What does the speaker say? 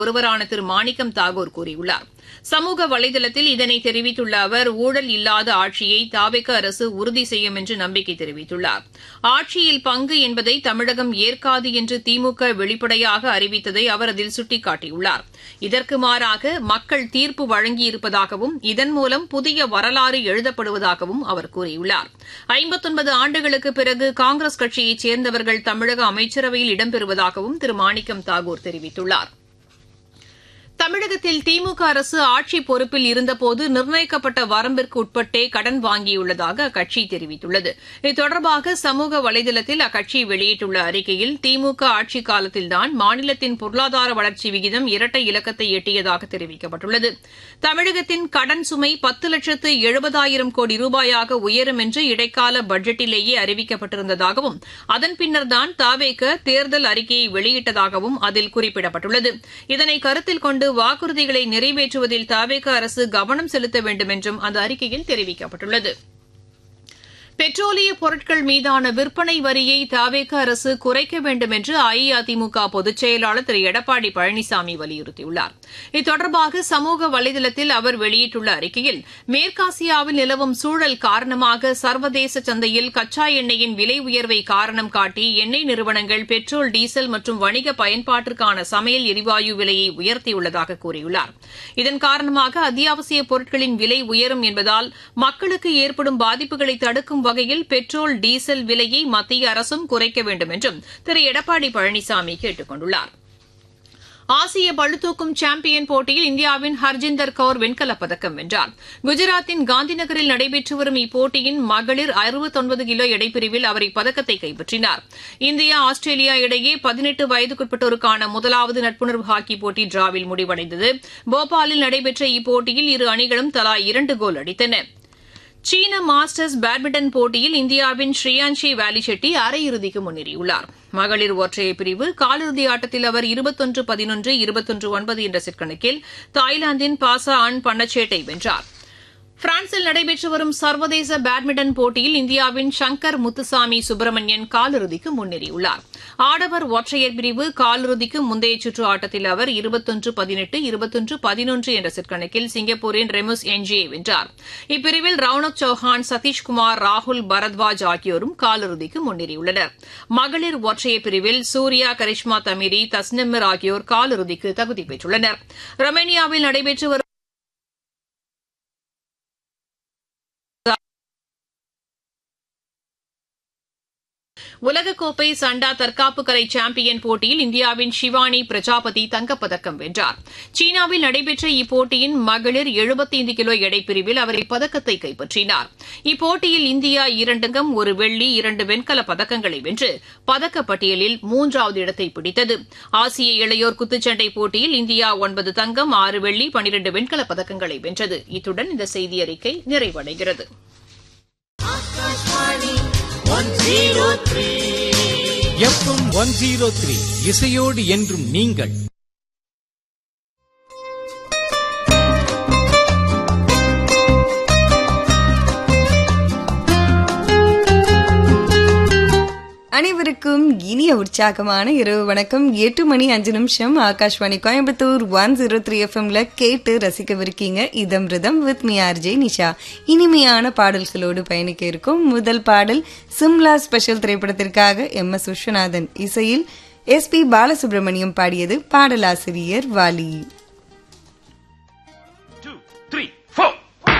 ஒருவரான திரு மாணிக்கம் தாகூர் கூறியுள்ளார் சமூக வலைதளத்தில் இதனை தெரிவித்துள்ள அவர் ஊழல் இல்லாத ஆட்சியை தாவேக அரசு உறுதி செய்யும் என்று நம்பிக்கை தெரிவித்துள்ளார் ஆட்சியில் பங்கு என்பதை தமிழகம் ஏற்காது என்று திமுக வெளிப்படையாக அறிவித்ததை அவர் அதில் சுட்டிக்காட்டியுள்ளார் இதற்கு மாறாக மக்கள் தீர்ப்பு வழங்கியிருப்பதாகவும் இதன் மூலம் புதிய வரலாறு எழுதப்படுவதாகவும் அவர் கூறியுள்ளார் ஐம்பத்தொன்பது ஆண்டுகளுக்கு பிறகு காங்கிரஸ் கட்சியைச் சேர்ந்தவர்கள் தமிழக அமைச்சரவையில் இடம்பெறுவதாகவும் திரு மாணிக்கம் தாகூர் தெரிவித்துள்ளாா் தமிழகத்தில் திமுக அரசு ஆட்சி பொறுப்பில் இருந்தபோது நிர்ணயிக்கப்பட்ட வரம்பிற்கு உட்பட்டே கடன் வாங்கியுள்ளதாக அக்கட்சி தெரிவித்துள்ளது இது தொடர்பாக சமூக வலைதளத்தில் அக்கட்சி வெளியிட்டுள்ள அறிக்கையில் திமுக ஆட்சிக் காலத்தில்தான் மாநிலத்தின் பொருளாதார வளர்ச்சி விகிதம் இரட்டை இலக்கத்தை எட்டியதாக தெரிவிக்கப்பட்டுள்ளது தமிழகத்தின் கடன் சுமை பத்து லட்சத்து எழுபதாயிரம் கோடி ரூபாயாக உயரும் என்று இடைக்கால பட்ஜெட்டிலேயே அறிவிக்கப்பட்டிருந்ததாகவும் அதன் பின்னர்தான் தாவேக தேர்தல் அறிக்கையை வெளியிட்டதாகவும் அதில் குறிப்பிடப்பட்டுள்ளது இதனை கருத்தில் கொண்டு வாக்குறுதிகளை நிறைவேற்றுவதில் தவேக அரசு கவனம் செலுத்த வேண்டும் என்றும் அந்த அறிக்கையில் தெரிவிக்கப்பட்டுள்ளது பெட்ரோலிய பொருட்கள் மீதான விற்பனை வரியை தவேக அரசு குறைக்க வேண்டும் என்று அஇஅதிமுக பொதுச் செயலாளர் திரு எடப்பாடி பழனிசாமி வலியுறுத்தியுள்ளார் இது தொடர்பாக சமூக வலைதளத்தில் அவர் வெளியிட்டுள்ள அறிக்கையில் மேற்காசியாவில் நிலவும் சூழல் காரணமாக சர்வதேச சந்தையில் கச்சா எண்ணெயின் விலை உயர்வை காரணம் காட்டி எண்ணெய் நிறுவனங்கள் பெட்ரோல் டீசல் மற்றும் வணிக பயன்பாட்டிற்கான சமையல் எரிவாயு விலையை உயர்த்தியுள்ளதாக கூறியுள்ளார் இதன் காரணமாக அத்தியாவசிய பொருட்களின் விலை உயரும் என்பதால் மக்களுக்கு ஏற்படும் பாதிப்புகளை தடுக்கும் வகையில் பெட்ரோல் டீசல் விலையை மத்திய அரசும் குறைக்க வேண்டும் என்றும் திரு எடப்பாடி பழனிசாமி கேட்டுக் கொண்டுள்ளார் ஆசிய பளுதூக்கும் சாம்பியன் போட்டியில் இந்தியாவின் ஹர்ஜிந்தர் கவுர் வெண்கலப் பதக்கம் வென்றார் குஜராத்தின் காந்திநகரில் நடைபெற்று வரும் இப்போட்டியின் மகளிர் அறுபத்தொன்பது கிலோ எடைப்பிரிவில் அவர் இப்பதக்கத்தை கைப்பற்றினார் இந்தியா ஆஸ்திரேலியா இடையே பதினெட்டு வயதுக்குட்பட்டோருக்கான முதலாவது நட்புணர்வு ஹாக்கி போட்டி டிராவில் முடிவடைந்தது போபாலில் நடைபெற்ற இப்போட்டியில் இரு அணிகளும் தலா இரண்டு கோல் அடித்தன சீன மாஸ்டர்ஸ் பேட்மிண்டன் போட்டியில் இந்தியாவின் ஸ்ரீயான்ஷி வேலி ஷெட்டி அரையிறுதிக்கு முன்னேறியுள்ளார் மகளிர் ஒற்றையர் பிரிவு காலிறுதி ஆட்டத்தில் அவர் இருபத்தொன்று பதினொன்று இருபத்தொன்று ஒன்பது என்ற செட் கணக்கில் தாய்லாந்தின் பாசா அன் பன்னச்சேட்டை வென்றார் பிரான்சில் நடைபெற்று வரும் சர்வதேச பேட்மிண்டன் போட்டியில் இந்தியாவின் சங்கர் முத்துசாமி சுப்பிரமணியன் காலிறுதிக்கு முன்னேறியுள்ளார் ஆடவர் ஒற்றையர் பிரிவு காலிறுதிக்கு முந்தைய சுற்று ஆட்டத்தில் அவர் இருபத்தொன்று பதினெட்டு இருபத்தொன்று பதினொன்று என்ற செட் கணக்கில் சிங்கப்பூரின் ரெமுஸ் என்ஜியை வென்றார் இப்பிரிவில் ரவுனக் சௌஹான் சதீஷ்குமார் ராகுல் பரத்வாஜ் ஆகியோரும் காலிறுதிக்கு முன்னேறியுள்ளனர் மகளிர் ஒற்றையர் பிரிவில் சூர்யா கரிஷ்மா தமிரி தஸ்னிமிர் ஆகியோர் காலிறுதிக்கு தகுதி பெற்றுள்ளனர் ரொமேனியாவில் நடைபெற்று வரும் உலகக்கோப்பை சண்டா தற்காப்பு கலை சாம்பியன் போட்டியில் இந்தியாவின் ஷிவானி பிரஜாபதி தங்கப்பதக்கம் வென்றார் சீனாவில் நடைபெற்ற இப்போட்டியின் மகளிர் எழுபத்தைந்து கிலோ எடைப்பிரிவில் அவர் இப்பதக்கத்தை கைப்பற்றினார் இப்போட்டியில் இந்தியா இரண்டுங்கம் ஒரு வெள்ளி இரண்டு வெண்கல பதக்கங்களை வென்று பதக்கப்பட்டியலில் மூன்றாவது இடத்தை பிடித்தது ஆசிய இளையோர் குத்துச்சண்டை போட்டியில் இந்தியா ஒன்பது தங்கம் ஆறு வெள்ளி பனிரண்டு வெண்கல பதக்கங்களை வென்றது இத்துடன் இந்த செய்தியறிக்கை நிறைவடைகிறது எஃப்எம் ஒன் ஜீரோ த்ரீ இசையோடு என்றும் நீங்கள் அனைவருக்கும் இனிய உற்சாகமான இரவு வணக்கம் எட்டு மணி அஞ்சு நிமிஷம் Akashvani Coimbatore one zero three எஃப்எம்ல கேட்டு ரசிக்கவிருக்கீங்க இதம் rhythm with me RJ Nisha இனிமையான பாடல்களோடு பயணிக்க இருக்கும் முதல் பாடல் சிம்லா ஸ்பெஷல் திரைப்படத்திற்காக எம் எஸ் விஸ்வநாதன் இசையில் எஸ் பி பாலசுப்ரமணியம் பாடியது பாடலாசிரியர் வாலி two, three.